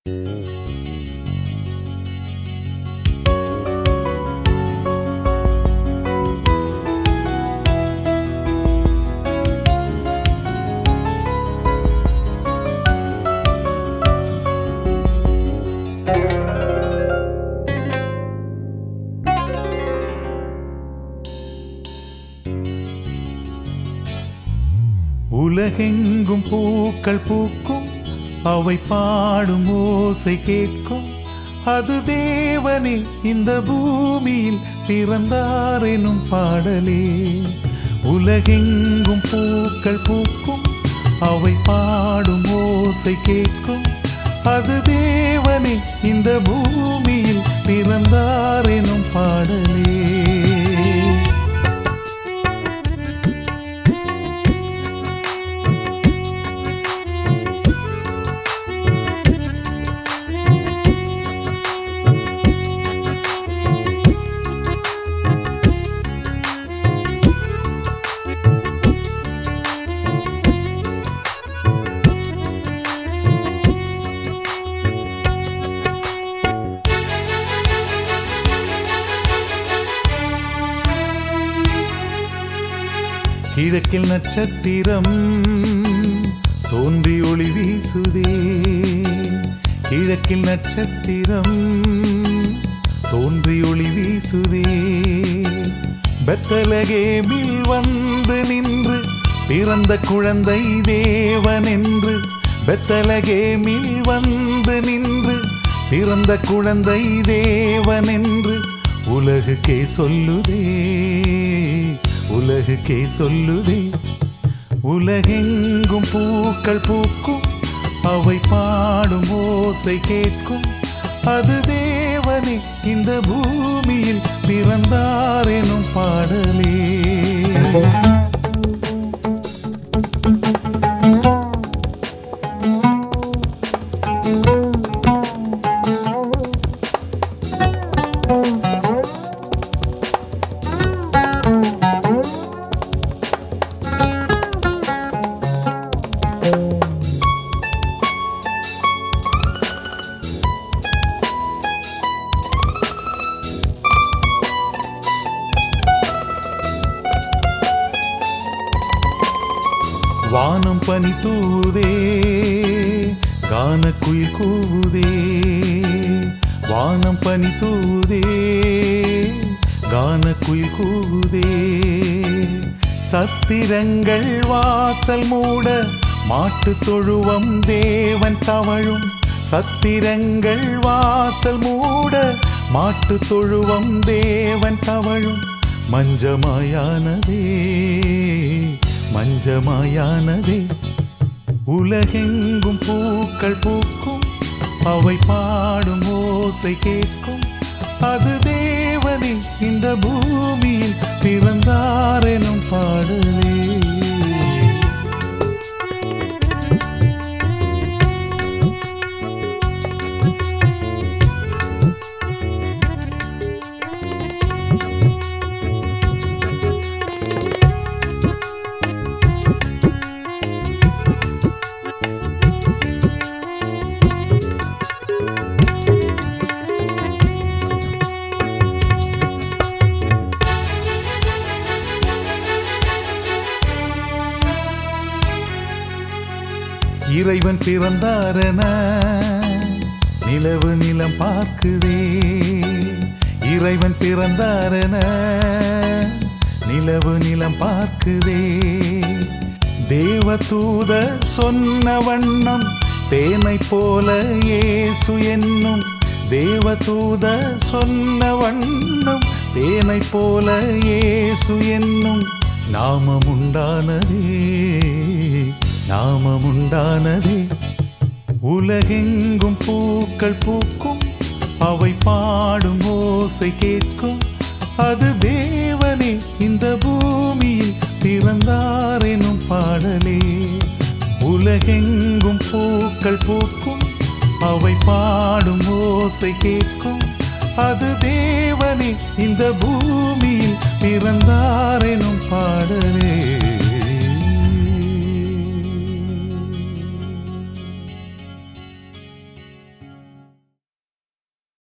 உலகெங்கும் பூக்கள் பூக்கும் அவை பாடும் ஓசை கேட்கும் அது தேவனே இந்த பூமியில் பிறந்தார் எனும் பாடலே உலகெங்கும் பூக்கள் பூக்கும் அவை பாடும் ஓசை கேட்கும் அது தேவனே இந்த பூமியில் பிறந்தார் எனும் பாடலே கிழக்கில் நட்சத்திரம் தோன்றி ஒளி வீசுதே கிழக்கில் நட்சத்திரம் தோன்றி ஒளி வீசுதே பெத்தலகேமில் வந்து நின்று பிறந்த குழந்தை தேவன் என்று பெத்தலகேமில் வந்து நின்று பிறந்த குழந்தை தேவன் என்று உலகுக்கே சொல்லுதே உலகுக்கே சொல்லுதே உலகெங்கும் பூக்கள் பூக்கும் அவை பாடும் ஓசை கேட்கும் அது தேவனே இந்த பூமியில் பிறந்தார் எனும் பாடலே வானம் பனி தூவுதே கானக்குயில் கூவுதே வானம் பனி தூவுதே கானக்குயில் கூவுதே சத்திரங்கள் வாசல் மூட மாட்டு தொழுவம் தேவன் தவழும் சத்திரங்கள் வாசல் மூட மாட்டு தொழுவம் தேவன் தவழும் மஞ்சமாயானதே மஞ்சமாயானதே உலகெங்கும் பூக்கள் பூக்கும் அவை பாடும் ஓசை கேட்கும் அது தேவனே இந்த பூமியில் பிறந்தார் எனும் பாடலே இறைவன் பிறந்தாரென நிலவு நிலம் பார்க்குதே இறைவன் பிறந்தாரென நிலவு நிலம் பார்க்குதே தேவதூத சொன்ன வண்ணம் தேனை போல இயேசு என்னும் தேவதூத சொன்ன வண்ணம் தேனை போல இயேசு என்னும் நாமமுண்டானதே நாமமுண்டானதே உலகெங்கும் பூக்கள் பூக்கும் அவை பாடும் ஓசை கேட்கும் அது தேவனே இந்த பூமியில் பிறந்தார் எனும் பாடலே உலகெங்கும் பூக்கள் பூக்கும் அவை பாடும் ஓசை கேட்கும் அது தேவனே இந்த பூமியில் பிறந்தார் எனும் பாடலே